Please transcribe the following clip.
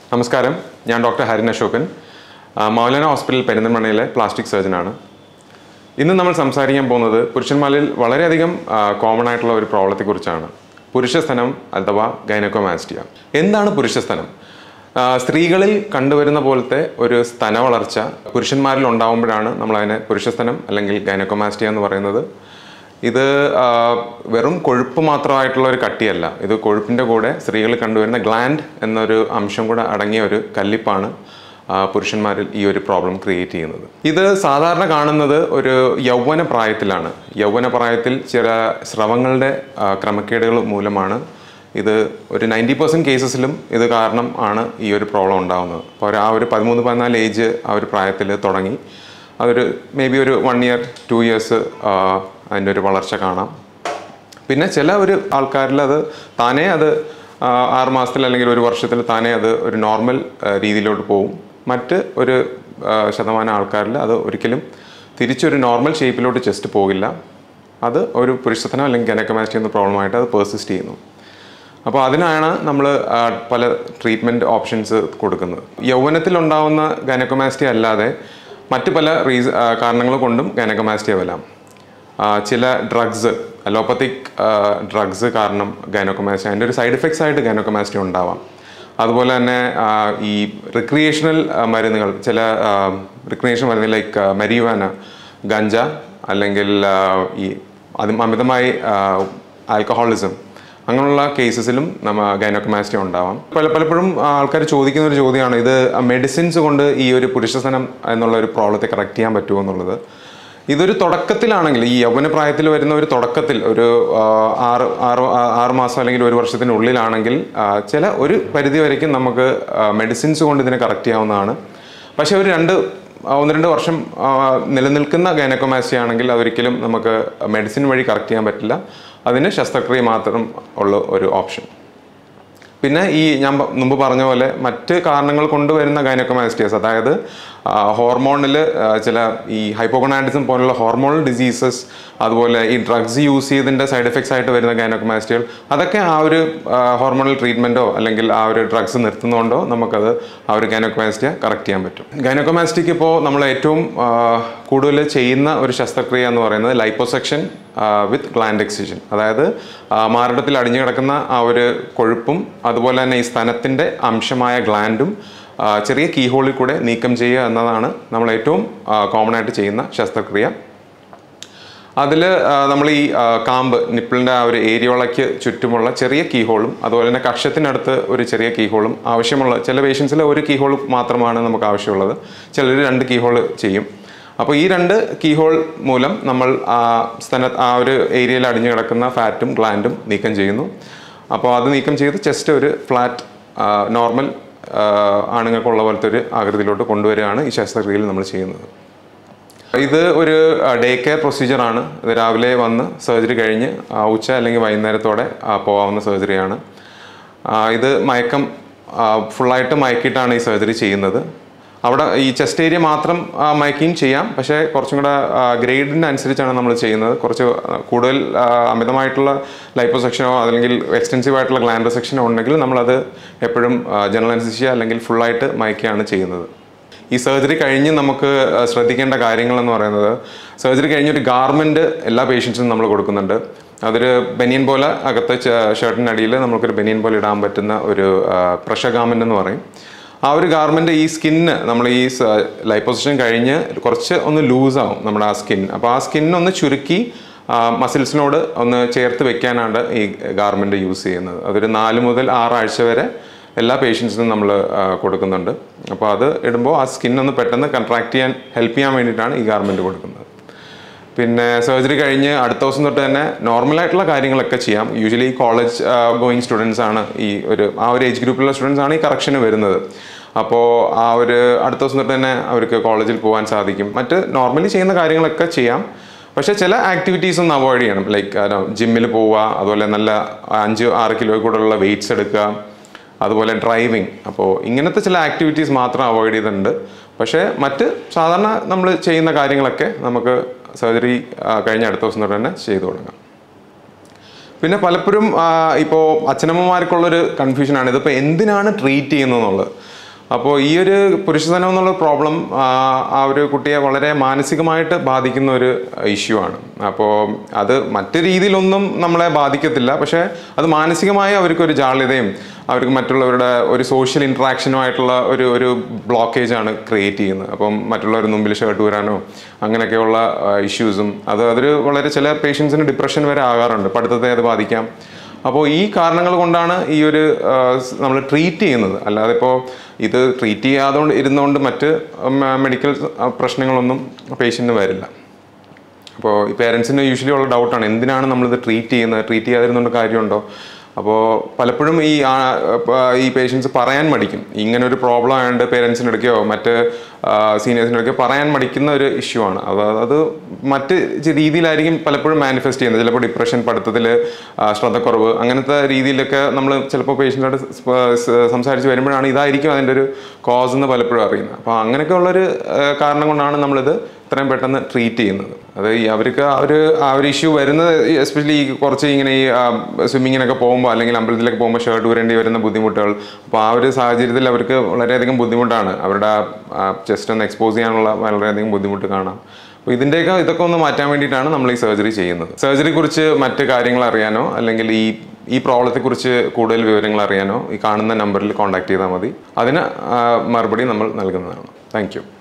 നമസ്കാരം ഞാൻ ഡോക്ടർ ഹരിൻ അശോകൻ ആ, മൗലാന ഹോസ്പിറ്റൽ പെരിന്തൽമണ്ണയിലെ പ്ലാസ്റ്റിക് സർജനാണ് ഇന്ന് നമ്മൾ സംസാരിക്കാൻ പോകുന്നത് പുരുഷന്മാരിൽ വളരെയധികം കോമൺ ആയിട്ടുള്ള ഒരു പ്രോബ്ലത്തെക്കുറിച്ചാണ് പുരുഷസ്തനം അഥവാ ഗൈനക്കോമാസ്റ്റിയ എന്താണ് പുരുഷസ്തനം ആ, സ്ത്രീകളിൽ കണ്ടുവരുന്ന പോലത്തെ ഒരു സ്തന വളർച്ച പുരുഷന്മാരിൽ ഉണ്ടാവുമ്പോഴാണ് നമ്മൾ അതിനെ പുരുഷസ്തനം അല്ലെങ്കിൽ ഗൈനക്കോമാസ്റ്റിയ എന്ന് പറയുന്നത് ഇത് ആ, വെറും കൊഴുപ്പ് മാത്രമായിട്ടുള്ള ഒരു കട്ടിയല്ല ഇത് കൊഴുപ്പിൻ്റെ കൂടെ സ്ത്രീകളിൽ കണ്ടുവരുന്ന ഗ്ലാൻഡ് എന്നൊരു അംശം കൂടെ അടങ്ങിയ ഒരു കല്ലിപ്പാണ് ആ, പുരുഷന്മാരിൽ ഈ ഒരു പ്രോബ്ലം ക്രിയേറ്റ് ചെയ്യുന്നത് ഇത് സാധാരണ കാണുന്നത് ഒരു യൗവന പ്രായത്തിലാണ് യൗവന പ്രായത്തിൽ ചില സ്രവങ്ങളുടെ ആ, ക്രമക്കേടുകൾ മൂലമാണ് ഇത് ഒരു നയൻറ്റി പെർസെൻറ്റ് കേസസിലും ഇത് കാരണം ആണ് ഈ ഒരു പ്രോബ്ലം ഉണ്ടാകുന്നത് അപ്പോൾ ഒരു ആ ഒരു പതിമൂന്ന് പതിനാല് ഏജ് ആ ഒരു പ്രായത്തിൽ തുടങ്ങി അതൊരു മേ ബി ഒരു വൺ ഇയർ ടു ഇയേഴ്സ് അതിൻ്റെ ഒരു വളർച്ച കാണാം പിന്നെ ചില ഒരു ആൾക്കാരിൽ അത് താനേ അത് ആ, ആറ് മാസത്തിൽ അല്ലെങ്കിൽ ഒരു വർഷത്തിൽ താനേ അത് ഒരു നോർമൽ ആ, രീതിയിലോട്ട് പോകും മറ്റ് ഒരു ആ, ശതമാനം ആൾക്കാരിൽ അത് ഒരിക്കലും തിരിച്ചൊരു നോർമൽ ഷേപ്പിലോട്ട് ചെസ്റ്റ് പോകില്ല അത് ഒരു പുരുഷത്തനം അല്ലെങ്കിൽ ഗനക്കമാസ്റ്റി എന്ന പ്രോബ്ലമായിട്ട് അത് പേഴ്സിസ്റ്റ് ചെയ്യുന്നു അപ്പോൾ അതിനാണ് നമ്മൾ പല ട്രീറ്റ്മെൻറ്റ് ഓപ്ഷൻസ് കൊടുക്കുന്നത് യൗവനത്തിൽ ഉണ്ടാവുന്ന ഗൈനക്കോമാസ്റ്റി അല്ലാതെ മറ്റ് പല റീസ കാരണങ്ങൾ കൊണ്ടും ഗൈനക്കോമാസ്റ്റിയ വരാം ആ, ചില ഡ്രഗ്സ് അലോപ്പത്തിക് ഡ്രഗ്സ് കാരണം ഗൈനക്കോമാസ്റ്റി അതിൻ്റെ ഒരു സൈഡ് എഫക്ട്സ് ആയിട്ട് ഗൈനക്കോമാസ്റ്റി ഉണ്ടാവാം അതുപോലെ തന്നെ ആ, ഈ റിക്രിയേഷണൽ മരുന്നുകൾ ചില റിക്രിയേഷൻ മരുന്ന് ലൈക്ക് മരിവാന ഗഞ്ച അല്ലെങ്കിൽ ആ, ഈ അതി- അമിതമായി ആൽക്കഹോളിസം അങ്ങനെയുള്ള കേസസിലും നമ്മ ഗൈനോക്കമാസ്റ്റി ഉണ്ടാവാം പല പലപ്പോഴും ആൾക്കാർ ചോദിക്കുന്ന ഒരു ചോദ്യമാണ് ഇത് മെഡിസിൻസ് കൊണ്ട് ഈ ഒരു പുരുഷസനം എന്നുള്ള ഒരു പ്രോബ്ലത്തെ കറക്റ്റ് ചെയ്യാൻ പറ്റുമോ എന്നുള്ളത് ഇതൊരു തുടക്കത്തിലാണെങ്കിൽ ഈ യൗവന പ്രായത്തിൽ വരുന്ന ഒരു തുടക്കത്തിൽ ഒരു ആ, ആറ് ആറ് ആ- ആറ് മാസം അല്ലെങ്കിൽ ഒരു വർഷത്തിനുള്ളിലാണെങ്കിൽ ആ, ചില ഒരു പരിധി വരയ്ക്കും നമുക്ക് മെഡിസിൻസ് കൊണ്ട് ഇതിനെ കറക്റ്റ് ചെയ്യാവുന്നതാണ് പക്ഷേ ഒരു രണ്ട് ആ, ഒന്ന് രണ്ട് വർഷം ആ, നിലനിൽക്കുന്ന ഗൈനക്കോമാസ്റ്റി ആണെങ്കിൽ അതൊരിക്കലും നമുക്ക് മെഡിസിൻ വഴി കറക്റ്റ് ചെയ്യാൻ പറ്റില്ല അതിന് ശസ്ത്രക്രിയ മാത്രം ഉള്ള ഒരു ഓപ്ഷൻ പിന്നെ ഈ ഞാൻ പ- മുമ്പ് പറഞ്ഞ പോലെ മറ്റ് കാരണങ്ങൾ കൊണ്ടുവരുന്ന ഗൈനക്കോമാസ്റ്റിയസ് അതായത് ഹോർമോണിൽ ചില ഈ ഹൈപ്പോഗൊണാഡിസം പോലുള്ള ഹോർമോണൽ ഡിസീസസ് അതുപോലെ ഈ ഡ്രഗ്സ് യൂസ് ചെയ്തതിൻ്റെ സൈഡ് എഫക്ട്സ് ആയിട്ട് വരുന്ന ഗൈനക്കോമാസ്റ്റികൾ അതൊക്കെ ആ ഒരു ഹോർമോണൽ ട്രീറ്റ്മെൻറ്റോ അല്ലെങ്കിൽ ആ ഒരു ഡ്രഗ്സ് നിർത്തുന്നതുകൊണ്ടോ നമുക്കത് ആ ഒരു ഗൈനക്കോമാസ്റ്റിയ കറക്റ്റ് ചെയ്യാൻ പറ്റും ഗൈനക്കോമാസ്റ്റിക്ക് ഇപ്പോൾ നമ്മൾ ഏറ്റവും ആ, കൂടുതൽ ചെയ്യുന്ന ഒരു ശസ്ത്രക്രിയ എന്ന് പറയുന്നത് ലൈപ്പോസെക്ഷൻ വിത്ത് ഗ്ലാൻഡ് എക്സിഷൻ അതായത് ആ, മാറിടത്തിൽ അടിഞ്ഞു കിടക്കുന്ന ആ ഒരു കൊഴുപ്പും അതുപോലെ തന്നെ ഈ സ്തനത്തിൻ്റെ അംശമായ ഗ്ലാൻഡും ആ, ചെറിയ കീഹോളിൽ കൂടെ നീക്കം ചെയ്യുക എന്നതാണ് നമ്മൾ ഏറ്റവും കോമൺ ആയിട്ട് ചെയ്യുന്ന ശസ്ത്രക്രിയ അതിൽ നമ്മൾ ഈ ആ, കാമ്പ് നിപ്പിളിൻ്റെ ആ ഒരു ഏരിയോളയ്ക്ക് ചുറ്റുമുള്ള ചെറിയ കീഹോളും അതുപോലെ തന്നെ കക്ഷത്തിനടുത്ത് ഒരു ചെറിയ കീഹോളും ആവശ്യമുള്ള ചില പേഷ്യൻസിൽ ഒരു കീഹോൾ മാത്രമാണ് നമുക്ക് ആവശ്യമുള്ളത് ചിലർ രണ്ട് കീഹോൾ ചെയ്യും അപ്പോൾ ഈ രണ്ട് കീഹോൾ മൂലം നമ്മൾ ആ സ്ഥല ആ ഒരു ഏരിയയിൽ അടിഞ്ഞു കിടക്കുന്ന ഫാറ്റും ഗ്ലാൻഡും നീക്കം ചെയ്യുന്നു അപ്പോൾ അത് നീക്കം ചെയ്ത് ചെസ്റ്റ് ഒരു ഫ്ലാറ്റ് നോർമൽ ആണുങ്ങൾക്കുള്ള പോലത്തെ ഒരു ആകൃതിയിലോട്ട് കൊണ്ടുവരികയാണ് ഈ ശസ്ത്രക്രിയയിൽ നമ്മൾ ചെയ്യുന്നത് ഇത് ഒരു ഡേ കെയർ പ്രൊസീജിയറാണ് ഇത് രാവിലെ വന്ന് സർജറി കഴിഞ്ഞ് ആ, ഉച്ച അല്ലെങ്കിൽ വൈകുന്നേരത്തോടെ ആ, പോകാവുന്ന സർജറിയാണ് ആ, ഇത് മയക്കം ഫുള്ളായിട്ട് മയക്കിയിട്ടാണ് ഈ സർജറി ചെയ്യുന്നത് അവിടെ ഈ ചെസ്റ്റ് ഏരിയ മാത്രം ആ, മയക്കിയും ചെയ്യാം പക്ഷേ കുറച്ചും കൂടെ ഗ്രേഡിന് അനുസരിച്ചാണ് നമ്മൾ ചെയ്യുന്നത് കുറച്ച് കൂടുതൽ ആ, അമിതമായിട്ടുള്ള ലൈപ്പോസെക്ഷനോ അല്ലെങ്കിൽ എക്സ്റ്റെൻസീവ് ആയിട്ടുള്ള ഗ്ലാൻഡർ സെക്ഷനോ ഉണ്ടെങ്കിൽ നമ്മളത് എപ്പോഴും ജനറൽ അനസ്തീഷ്യ അല്ലെങ്കിൽ ഫുള്ളായിട്ട് മയക്കിയാണ് ചെയ്യുന്നത് ഈ സർജറി കഴിഞ്ഞ് നമുക്ക് ആ, ശ്രദ്ധിക്കേണ്ട കാര്യങ്ങൾ എന്ന് പറയുന്നത് സർജറി കഴിഞ്ഞൊരു ഗാർമെൻറ്റ് എല്ലാ പേഷ്യൻസിനും നമ്മൾ കൊടുക്കുന്നുണ്ട് അതൊരു ബനിയൻ പോലെ അകത്ത് ഷർട്ടിനടിയിൽ നമുക്കൊരു ബനിയൻ പോലെ ഇടാൻ പറ്റുന്ന ഒരു പ്രഷർ ഗാർമെൻ്റ് എന്ന് പറയും ആ ഒരു ഗാർമെൻറ്റ് ഈ സ്കിന്ന് നമ്മൾ ഈ ലൈപ്പോസിഷൻ കഴിഞ്ഞ് കുറച്ച് ഒന്ന് ലൂസാവും നമ്മുടെ ആ സ്കിൻ അപ്പോൾ ആ സ്കിന്നൊന്ന് ചുരുക്കി മസിൽസിനോട് ഒന്ന് ചേർത്ത് വെക്കാനാണ് ഈ ഗാർമെൻറ്റ് യൂസ് ചെയ്യുന്നത് അതൊരു നാല് മുതൽ ആറാഴ്ച വരെ എല്ലാ പേഷ്യൻസിനും നമ്മൾ കൊടുക്കുന്നുണ്ട് അപ്പോൾ അത് ഇടുമ്പോൾ ആ സ്കിൻ ഒന്ന് പെട്ടെന്ന് കൺട്രാക്ട് ചെയ്യാൻ ഹെൽപ്പ് ചെയ്യാൻ വേണ്ടിയിട്ടാണ് ഈ ഗാർമെൻറ്റ് കൊടുക്കുന്നത് പിന്നെ സർജറി കഴിഞ്ഞ് അടുത്ത ദിവസം തൊട്ട് തന്നെ നോർമലായിട്ടുള്ള കാര്യങ്ങളൊക്കെ ചെയ്യാം യൂഷ്വലി കോളേജ് ഗോയിങ് സ്റ്റുഡൻസ് ആണ് ഈ ഒരു ആ ഒരു ഏജ് ഗ്രൂപ്പിലുള്ള സ്റ്റുഡൻസ് ആണ് ഈ കറക്ഷന് വരുന്നത് അപ്പോൾ ആ ഒരു അടുത്ത ദിവസം തൊട്ട് തന്നെ അവർക്ക് കോളേജിൽ പോകാൻ സാധിക്കും മറ്റ് നോർമലി ചെയ്യുന്ന കാര്യങ്ങളൊക്കെ ചെയ്യാം പക്ഷേ ചില ആക്ടിവിറ്റീസ് ഒന്ന് അവോയ്ഡ് ചെയ്യണം ലൈക്ക് ജിമ്മിൽ പോവുക അതുപോലെ നല്ല അഞ്ച് ആറ് കിലോ കൂടുതലുള്ള വെയിറ്റ്സ് എടുക്കുക അതുപോലെ ഡ്രൈവിംഗ് അപ്പോൾ ഇങ്ങനത്തെ ചില ആക്ടിവിറ്റീസ് മാത്രം അവോയ്ഡ് ചെയ്തിട്ടുണ്ട് പക്ഷേ മറ്റ് സാധാരണ നമ്മൾ ചെയ്യുന്ന കാര്യങ്ങളൊക്കെ നമുക്ക് സർജറി കഴിഞ്ഞ അടുത്ത ദിവസം തൊട്ട് തന്നെ ചെയ്തു തുടങ്ങാം പിന്നെ പലപ്പോഴും ഇപ്പോൾ അച്ഛനമ്മമാർക്കുള്ളൊരു കൺഫ്യൂഷനാണ് ഇതിപ്പോൾ എന്തിനാണ് ട്രീറ്റ് ചെയ്യുന്നതെന്നുള്ളത് അപ്പോൾ ഈ ഒരു പുരുഷധനം എന്നുള്ള പ്രോബ്ലം ആ ഒരു കുട്ടിയെ വളരെ മാനസികമായിട്ട് ബാധിക്കുന്ന ഒരു ഇഷ്യൂ ആണ് അപ്പോൾ അത് മറ്റു രീതിയിലൊന്നും നമ്മളെ ബാധിക്കത്തില്ല പക്ഷേ അത് മാനസികമായ അവർക്കൊരു ജാള്യതയും അവർക്ക് മറ്റുള്ളവരുടെ ഒരു സോഷ്യൽ ഇൻട്രാക്ഷനുമായിട്ടുള്ള ഒരു ഒരു ബ്ലോക്കേജ് ആണ് ക്രിയേറ്റ് ചെയ്യുന്നത് അപ്പം മറ്റുള്ളവരുടെ മുമ്പിൽ ഷർട്ട് വരാനോ അങ്ങനെയൊക്കെയുള്ള ഇഷ്യൂസും അത് അതൊരു വളരെ ചില പേഷ്യൻസിന് ഡിപ്രഷൻ വരെ ആകാറുണ്ട് പഠിത്തത്തെ അത് ബാധിക്കാം അപ്പോൾ ഈ കാരണങ്ങൾ കൊണ്ടാണ് ഈ ഒരു നമ്മൾ ട്രീറ്റ് ചെയ്യുന്നത് അല്ലാതെ ഇപ്പോൾ ഇത് ട്രീറ്റ് ചെയ്യാതെ ഇരുന്നുകൊണ്ട് മറ്റ് മെഡിക്കൽ പ്രശ്നങ്ങളൊന്നും പേഷ്യൻറ്റിന് വരില്ല അപ്പോൾ ഈ പേരൻസിന് യൂഷ്വലി ഉള്ള ഡൗട്ടാണ് എന്തിനാണ് നമ്മളിത് ട്രീറ്റ് ചെയ്യുന്നത് ട്രീറ്റ് ചെയ്യാതിരുന്നുകൊണ്ട് കാര്യമുണ്ടോ അപ്പോൾ പലപ്പോഴും ഈ ആ- പ- ഈ പേഷ്യൻസ് പറയാൻ മടിക്കും ഇങ്ങനെ ഒരു പ്രോബ്ലം ആയതുകൊണ്ട് പേരൻസിൻ്റെ അടുക്കയോ മറ്റ് സീനിയേഴ്സിൻ്റെ അടുക്കോ പറയാൻ മടിക്കുന്ന ഒരു ഇഷ്യൂ ആണ് അത് അത് മറ്റ് ചി- രീതിയിലായിരിക്കും പലപ്പോഴും മാനിഫെസ്റ്റ് ചെയ്യുന്നത് ചിലപ്പോൾ ഡിപ്രഷൻ പഠിത്തത്തിൽ ശ്രദ്ധക്കുറവ് അങ്ങനത്തെ രീതിയിലൊക്കെ നമ്മൾ ചിലപ്പോൾ പേഷ്യൻ്റോട് സംസാരിച്ച് വരുമ്പോഴാണ് ഇതായിരിക്കും അതിൻ്റെ ഒരു കോസ് എന്ന് പലപ്പോഴും അറിയുന്നത് അപ്പോൾ അങ്ങനെയൊക്കെ ഉള്ളൊരു ആ, കാരണം കൊണ്ടാണ് നമ്മളിത് ഇത്രയും പെട്ടെന്ന് ട്രീറ്റ് ചെയ്യുന്നത് അത് ഈ അവർക്ക് ആ ഒരു ആ ഒരു ഇഷ്യൂ വരുന്നത് എസ്പെഷ്യലി ഈ കുറച്ച് ഇങ്ങനെ ഈ സ്വിമ്മിങ്ങിനൊക്കെ പോകുമ്പോൾ അല്ലെങ്കിൽ അമ്പലത്തിലൊക്കെ പോകുമ്പോൾ ഷർട്ട് ഊരേണ്ടി വരുന്ന ബുദ്ധിമുട്ടുകൾ അപ്പോൾ ആ ഒരു സാഹചര്യത്തിൽ അവർക്ക് വളരെയധികം ബുദ്ധിമുട്ടാണ് അവരുടെ ചെസ്റ്റ് ഒന്ന് എക്സ്പോസ് ചെയ്യാനുള്ള വളരെയധികം ബുദ്ധിമുട്ട് കാണാം അപ്പോൾ ഇതിൻ്റെയൊക്കെ ഇതൊക്കെ ഒന്ന് മാറ്റാൻ വേണ്ടിയിട്ടാണ് നമ്മൾ ഈ സർജറി ചെയ്യുന്നത് സർജറി കുറിച്ച് മറ്റ് കാര്യങ്ങൾ അറിയാനോ അല്ലെങ്കിൽ ഈ ഈ പ്രോബ്ലത്തെക്കുറിച്ച് കൂടുതൽ വിവരങ്ങൾ അറിയാനോ ഈ കാണുന്ന നമ്പറിൽ കോൺടാക്ട് ചെയ്താൽ മതി അതിന് ആ, മറുപടി നമ്മൾ നൽകുന്നതാണ് താങ്ക് യു